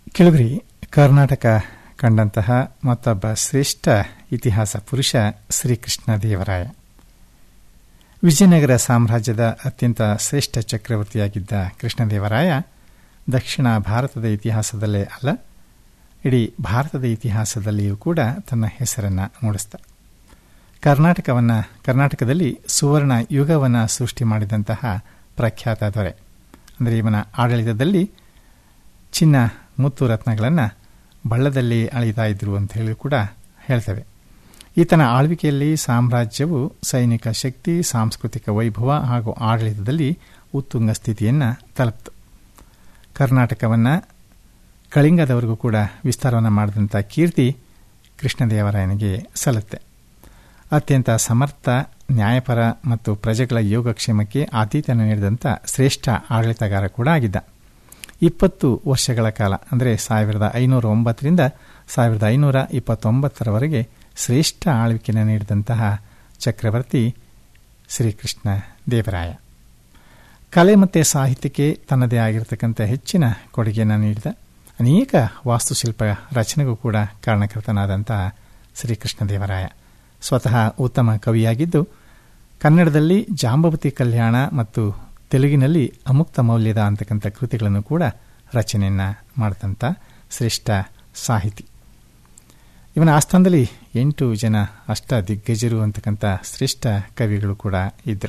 ಕೆಳಗರಿ ಕರ್ನಾಟಕ ಕಂಡಂತಹ ಮತ್ತೊಬ್ಬ ಶ್ರೇಷ್ಠ ಇತಿಹಾಸ ಪುರುಷ ಶ್ರೀಕೃಷ್ಣ ದೇವರಾಯ ವಿಜಯನಗರ ಸಾಮ್ರಾಜ್ಯದ ಅತ್ಯಂತ ಶ್ರೇಷ್ಠ ಚಕ್ರವರ್ತಿಯಾಗಿದ್ದ ಕೃಷ್ಣದೇವರಾಯ ದಕ್ಷಿಣ ಭಾರತದ ಇತಿಹಾಸದಲ್ಲೇ ಅಲ್ಲ ಇಡೀ ಭಾರತದ ಇತಿಹಾಸದಲ್ಲಿಯೂ ಕೂಡ ತನ್ನ ಹೆಸರನ್ನು ಮೂಡಿಸಿದ ಕರ್ನಾಟಕವನ್ನು ಕರ್ನಾಟಕದಲ್ಲಿ ಸುವರ್ಣ ಯುಗವನ್ನು ಸೃಷ್ಟಿ ಮಾಡಿದಂತಹ ಪ್ರಖ್ಯಾತ ದೊರೆ ಅಂದರೆ ಇವನ ಆಡಳಿತದಲ್ಲಿ ಚಿನ್ನ ಮುತ್ತು ರತ್ನಗಳನ್ನು ಬಳ್ಳದಲ್ಲಿ ಅಳಿತಾ ಇದ್ರು ಅಂತ ಹೇಳಿ ಕೂಡ ಹೇಳ್ತೇವೆ ಈತನ ಆಳ್ವಿಕೆಯಲ್ಲಿ ಸಾಮ್ರಾಜ್ಯವು ಸೈನಿಕ ಶಕ್ತಿ ಸಾಂಸ್ಕೃತಿಕ ವೈಭವ ಹಾಗೂ ಆಡಳಿತದಲ್ಲಿ ಉತ್ತುಂಗ ಸ್ಥಿತಿಯನ್ನು ತಲುಪಿತು ಕರ್ನಾಟಕವನ್ನು ಕಳಿಂಗದವರೆಗೂ ಕೂಡ ವಿಸ್ತಾರವನ್ನು ಮಾಡಿದಂಥ ಕೀರ್ತಿ ಕೃಷ್ಣದೇವರಾಯನಿಗೆ ಸಲ್ಲುತ್ತೆ ಅತ್ಯಂತ ಸಮರ್ಥ ನ್ಯಾಯಪರ ಮತ್ತು ಪ್ರಜೆಗಳ ಯೋಗಕ್ಷೇಮಕ್ಕೆ ಆದ್ಯತೆಯನ್ನು ನೀಡಿದಂಥ ಶ್ರೇಷ್ಠ ಆಡಳಿತಗಾರ ಕೂಡ ಆಗಿದ್ದ ಇಪ್ಪತ್ತು ವರ್ಷಗಳ ಕಾಲ ಅಂದರೆ ಸಾವಿರದ ಐನೂರ ಒಂಬತ್ತರಿಂದ ಸಾವಿರದ ಐನೂರ ಇಪ್ಪತ್ತೊಂಬತ್ತರವರೆಗೆ ಶ್ರೇಷ್ಠ ಆಳ್ವಿಕೆಯನ್ನು ನೀಡಿದಂತಹ ಚಕ್ರವರ್ತಿ ಶ್ರೀಕೃಷ್ಣ ದೇವರಾಯ ಕಲೆ ಮತ್ತು ಸಾಹಿತ್ಯಕ್ಕೆ ತನ್ನದೇ ಆಗಿರತಕ್ಕಂಥ ಹೆಚ್ಚಿನ ಕೊಡುಗೆಯನ್ನು ನೀಡಿದ ಅನೇಕ ವಾಸ್ತುಶಿಲ್ಪ ರಚನೆಗೂ ಕೂಡ ಕಾರಣಕರ್ತನಾದಂತಹ ಶ್ರೀಕೃಷ್ಣ ದೇವರಾಯ ಸ್ವತಃ ಉತ್ತಮ ಕವಿಯಾಗಿದ್ದು ಕನ್ನಡದಲ್ಲಿ ಜಾಂಬವತಿ ಕಲ್ಯಾಣ ಮತ್ತು ತೆಲುಗಿನಲ್ಲಿ ಅಮುಕ್ತ ಮೌಲ್ಯದ ಅಂತಕ್ಕಂಥ ಕೃತಿಗಳನ್ನು ಕೂಡ ರಚನೆಯನ್ನು ಮಾಡಿದಂಥ ಶ್ರೇಷ್ಠ ಸಾಹಿತಿ ಇವನ ಆಸ್ಥಾನದಲ್ಲಿ ಎಂಟು ಜನ ಅಷ್ಟ ದಿಗ್ಗಜರು ಅಂತಕ್ಕಂಥ ಶ್ರೇಷ್ಠ ಕವಿಗಳು ಕೂಡ ಇದ್ದರು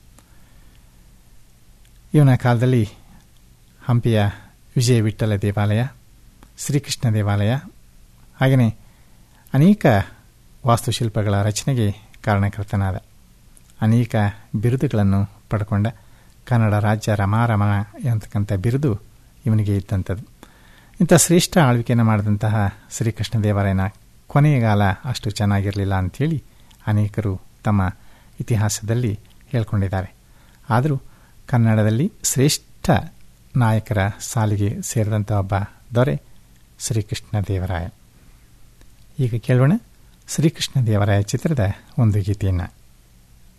ಇವನ ಕಾಲದಲ್ಲಿ ಹಂಪಿಯ ವಿಜಯ ವಿಠ್ಠಲ ದೇವಾಲಯ ಶ್ರೀಕೃಷ್ಣ ದೇವಾಲಯ ಹಾಗೆಯೇ ಅನೇಕ ವಾಸ್ತುಶಿಲ್ಪಗಳ ರಚನೆಗೆ ಕಾರಣಕರ್ತನಾದ ಅನೇಕ ಬಿರುದುಗಳನ್ನು ಪಡ್ಕೊಂಡ ಕನ್ನಡ ರಾಜ್ಯ ರಮಾರಮಣ ಅಂತಕ್ಕಂಥ ಬಿರುದು ಇವನಿಗೆ ಇದ್ದಂಥದ್ದು ಇಂಥ ಶ್ರೇಷ್ಠ ಆಳ್ವಿಕೆಯನ್ನು ಮಾಡಿದಂತಹ ಶ್ರೀಕೃಷ್ಣ ದೇವರಾಯನ ಕೊನೆಗಾಲ ಅಷ್ಟು ಚೆನ್ನಾಗಿರಲಿಲ್ಲ ಅಂಥೇಳಿ ಅನೇಕರು ತಮ್ಮ ಇತಿಹಾಸದಲ್ಲಿ ಹೇಳ್ಕೊಂಡಿದ್ದಾರೆ ಆದರೂ ಕನ್ನಡದಲ್ಲಿ ಶ್ರೇಷ್ಠ ನಾಯಕರ ಸಾಲಿಗೆ ಸೇರಿದಂಥ ಒಬ್ಬ ದೊರೆ ಶ್ರೀಕೃಷ್ಣ ದೇವರಾಯ ಈಗ ಕೇಳೋಣ ಶ್ರೀಕೃಷ್ಣ ದೇವರಾಯ ಚಿತ್ರದ ಒಂದು ಗೀತೆಯನ್ನು